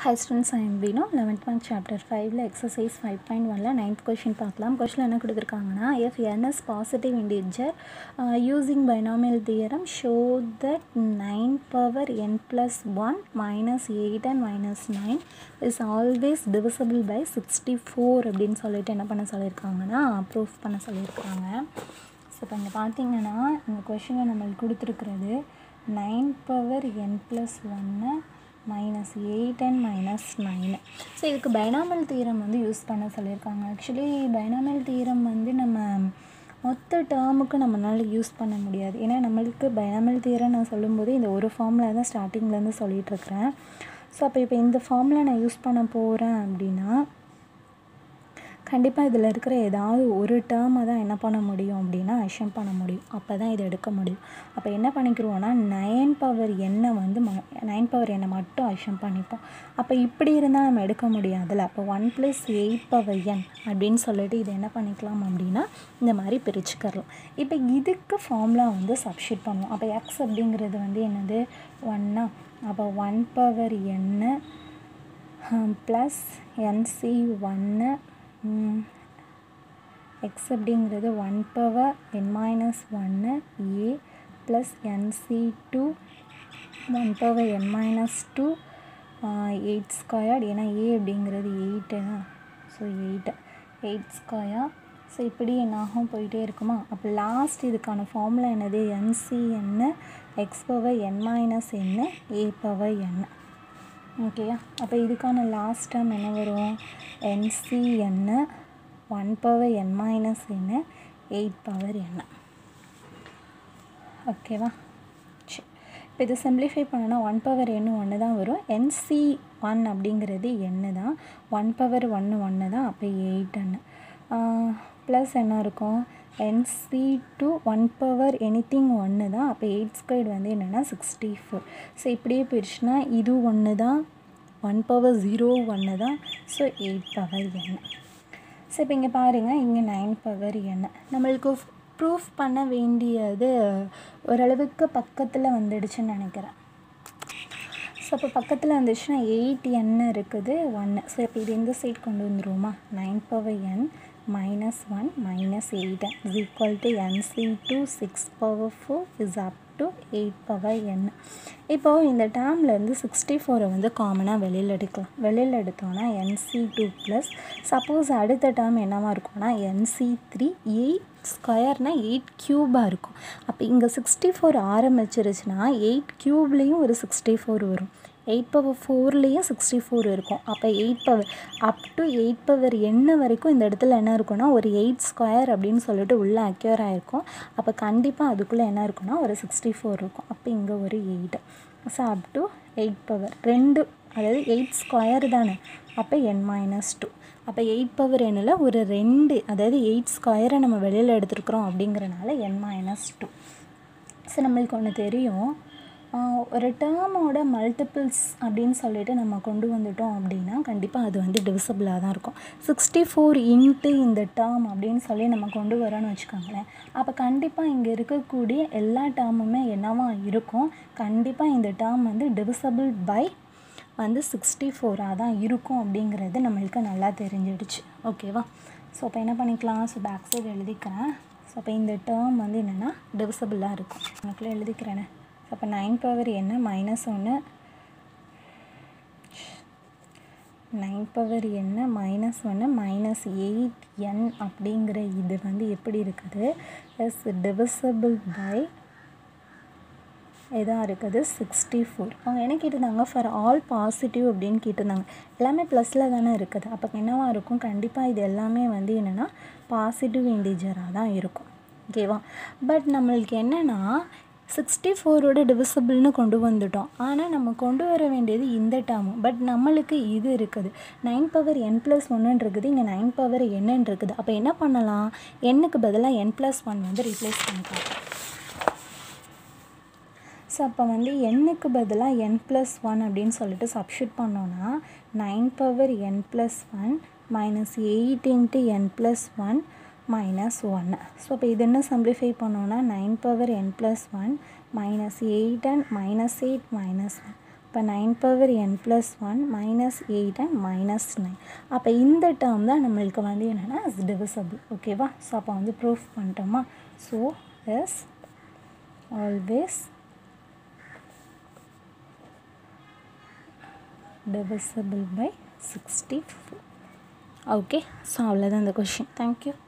high students I am Veeno eleventh maths chapter ஃபைவ்ல exercise five point ஒனில் ninth question பார்க்கலாம் question என்ன கொடுத்துருக்காங்கன்னா if n is positive integer using binomial theorem show that nine power n plus one minus eight and minus nine is always divisible by sixty four அப்படின்னு சொல்லிட்டு என்ன பண்ண சொல்லியிருக்காங்கன்னா proof பண்ண சொல்லியிருக்காங்க ஸோ இப்போ இங்கே பார்த்தீங்கன்னா இந்த கொஷினை நம்மளுக்கு கொடுத்துருக்கிறது நைன் பவர் என் ப்ளஸ் ஒன்று minus eight and minus nine so இதுக்கு பைனாமல் தீரம் வந்து யூஸ் பண்ண சொல்லியிருக்காங்க ஆக்சுவலி பைனாமல் தீரம் வந்து நம்ம மொத்த டேர்முக்கு நம்மளால் யூஸ் பண்ண முடியாது ஏன்னா நம்மளுக்கு பைனாமல் தீரம் நான் சொல்லும்போது இந்த ஒரு ஃபார்மில் தான் ஸ்டார்டிங்லேருந்து சொல்லிகிட்ருக்கிறேன் ஸோ அப்போ இப்போ இந்த ஃபார்மில் நான் யூஸ் பண்ண போகிறேன் அப்படின்னா கண்டிப்பாக இதில் இருக்கிற ஏதாவது ஒரு டேர்மை தான் என்ன பண்ண முடியும் அப்படின்னா அஷம் பண்ண முடியும் அப்போ தான் இதை எடுக்க முடியும் அப்போ என்ன பண்ணிக்கிறோன்னா நைன் பவர் எண்ணை வந்து ம நைன் பவர் எண்ணை மட்டும் அஷம் பண்ணிப்போம் அப்போ இப்படி இருந்தால் நம்ம எடுக்க முடியாதுல்ல அப்போ one plus eight power n அப்படின்னு சொல்லிட்டு இதை என்ன பண்ணிக்கலாம் அப்படின்னா இந்த மாதிரி பிரிச்சுக்கலாம் இப்போ இதுக்கு ஃபார்முலா வந்து சப்ஷீட் பண்ணுவோம் அப்போ எக்ஸ் அப்படிங்கிறது வந்து என்னது ஒன்னா அப்போ one power n plus n C ஒன்று எக்ஸ் அப்படிங்கிறது ஒன் பவர் என் மைனஸ் ஒன்று a plus n C two one power n minus two eight square ஏன்னா ஏ அப்படிங்கிறது eight so eight eight square so இப்படி என்னாகும் போயிட்டே இருக்குமா அப்போ லாஸ்ட் இதுக்கான ஃபார்முலா என்னது என்சி என்ன எக்ஸ் பவர் என் மைனஸ் என்ன ஏ பவர் என்ன ஓகேயா அப்போ இதுக்கான லாஸ்ட் டேர்ம் என்ன வரும் என்சி என்ன ஒன் பவர் என் மைனஸ் என்ன எயிட் பவர் என்ன ஓகேவா சரி இப்போ இதை சிம்பிளிஃபை பண்ணோன்னா ஒன் பவர் எண்ணு ஒன்று தான் வரும் என்சி ஒன் அப்படிங்கிறது எண்ணு தான் ஒன் பவர் ஒன்று ஒன்று தான் அப்போ எயிட் அண்ணு ப்ளஸ் என்ன இருக்கும் n C two one power anything ஒன்று தான் அப்போ எயிட் ஸ்கொயர் வந்து என்னென்னா சிக்ஸ்டி ஃபோர் ஸோ இப்படியே போயிடுச்சுன்னா இது ஒன்று தான் ஒன் பவர் ஜீரோ ஒன்று தான் ஸோ எயிட் பவர் என்ன ஸோ இப்போ இங்கே பாருங்கள் இங்கே நைன் பவர் என்ன நம்மளுக்கு ப்ரூஃப் பண்ண வேண்டியது ஓரளவுக்கு பக்கத்தில் வந்துடுச்சுன்னு நினைக்கிறேன் ஸோ இப்போ பக்கத்தில் வந்துச்சுன்னா எயிட் என் இருக்குது ஒன்று ஸோ இப்போ இது எந்த சைட் கொண்டு வந்துருவோமா nine power n minus 1 minus 8 is equal to nc2 6 power 4 is up to 8 power n இப்போது இந்த டேர்ம்லேருந்து சிக்ஸ்டி ஃபோரை வந்து காமனாக வெளியில் எடுக்கலாம் வெளியில் எடுத்தோன்னா என்சி டூ ப்ளஸ் சப்போஸ் அடுத்த டேர்ம் என்னவாக இருக்கும்னா என்சி த்ரீ எயிட் ஸ்கொயர்னால் எயிட் க்யூபாக இருக்கும் அப்போ இங்கே சிக்ஸ்டி ஃபோர் ஆரம்பிச்சிருச்சுன்னா எயிட் க்யூப்லேயும் ஒரு சிக்ஸ்டி ஃபோர் வரும் எயிட் பவர் ஃபோர்லேயும் சிக்ஸ்டி ஃபோர் இருக்கும் அப்போ eight power up to eight power என்ன வரைக்கும் இந்த இடத்துல என்ன இருக்குன்னா ஒரு எயிட் ஸ்கொயர் அப்படின்னு சொல்லிட்டு உள்ளே அக்யூர் ஆகிருக்கும் அப்போ கண்டிப்பாக அதுக்குள்ளே என்ன இருக்குன்னா ஒரு சிக்ஸ்டி ஃபோர் இருக்கும் அப்போ இங்கே ஒரு eight so up to eight power ரெண்டு அதாவது எயிட் ஸ்கொயர் தானே அப்போ என் மைனஸ் டூ அப்போ எயிட் பவர் எண்ணில் ஒரு ரெண்டு அதாவது எயிட் ஸ்கொயரை நம்ம வெளியில் எடுத்துருக்குறோம் அப்படிங்கிறனால என் மைனஸ் டூ ஸோ நம்மளுக்கு ஒன்று தெரியும் ஒரு டேர்மோட மல்டிபிள்ஸ் அப்படின்னு சொல்லிட்டு நம்ம கொண்டு வந்துட்டோம் அப்படின்னா கண்டிப்பாக அது வந்து டிவிசபிளாக தான் இருக்கும் சிக்ஸ்டி ஃபோர் இன்ட்டு இந்த டேர்ம் அப்படின்னு சொல்லி நம்ம கொண்டு வரோன்னு வச்சுக்கோங்களேன் அப்போ கண்டிப்பாக இங்கே இருக்கக்கூடிய எல்லா டேர்முமே என்னவா இருக்கும் கண்டிப்பாக இந்த டேர்ம் வந்து டிவிசபிள் பை வந்து சிக்ஸ்டி ஃபோராக தான் இருக்கும் அப்படிங்கிறது நம்மளுக்கு நல்லா தெரிஞ்சிடுச்சு ஓகேவா ஸோ அப்போ என்ன பண்ணிக்கலாம் ஸோ பேக் சைடு எழுதிக்கிறேன் ஸோ அப்போ இந்த டேர்ம் வந்து என்னென்னா டிவிசபிளாக இருக்கும் எனக்குள்ளே எழுதிக்கிறேனே அப்போ நைன் பவர் என்ன மைனஸ் ஒன்று நைன் பவர் என்ன மைனஸ் ஒன்று மைனஸ் எயிட் என் அப்படிங்கிற இது வந்து எப்படி இருக்குது எஸ் டிவிசபிள் பை இதாக இருக்குது சிக்ஸ்டி ஃபோர் அவங்க என்ன கேட்டிருந்தாங்க ஃபார் ஆல் பாசிட்டிவ் அப்படின்னு கேட்டிருந்தாங்க எல்லாமே ப்ளஸில் தானே இருக்குது அப்போ என்னவாக இருக்கும் கண்டிப்பாக இது எல்லாமே வந்து என்னென்னா பாசிட்டிவ் இன்டிஜராக தான் இருக்கும் ஓகேவா பட் நம்மளுக்கு என்னென்னா சிக்ஸ்டி ஃபோரோட டிவிசபிள்னு கொண்டு வந்துட்டோம் ஆனால் நம்ம கொண்டு வர வேண்டியது இந்த டேர்மு பட் நம்மளுக்கு இது இருக்குது நைன் பவர் என் ப்ளஸ் ஒன்றுன்னு இருக்குது இங்கே நைன் பவர் என்னன்னு இருக்குது அப்போ என்ன பண்ணலாம் எண்ணுக்கு பதிலாக என் ப்ளஸ் ஒன் வந்து ரீப்ளேஸ் பண்ணிக்கலாம் ஸோ அப்போ வந்து எண்ணுக்கு பதிலாக என் ப்ளஸ் ஒன் அப்படின்னு சொல்லிட்டு சப்ஷூட் பண்ணோன்னா nine power n plus one minus eight into n plus one minus ஒன்று ஸோ இப்போ இது என்ன சிம்பிளிஃபை பண்ணோன்னா nine power n plus one minus eight and minus eight minus one இப்போ nine power n plus one minus eight and minus nine அப்போ இந்த term தான் நம்மளுக்கு வந்து என்னென்னா இஸ் டிவிசபிள் ஓகேவா ஸோ அப்போ வந்து ப்ரூஃப் பண்ணிட்டோமா so yes always divisible by 64 okay so அவ்வளோதான் இந்த கொஷின் தேங்க்யூ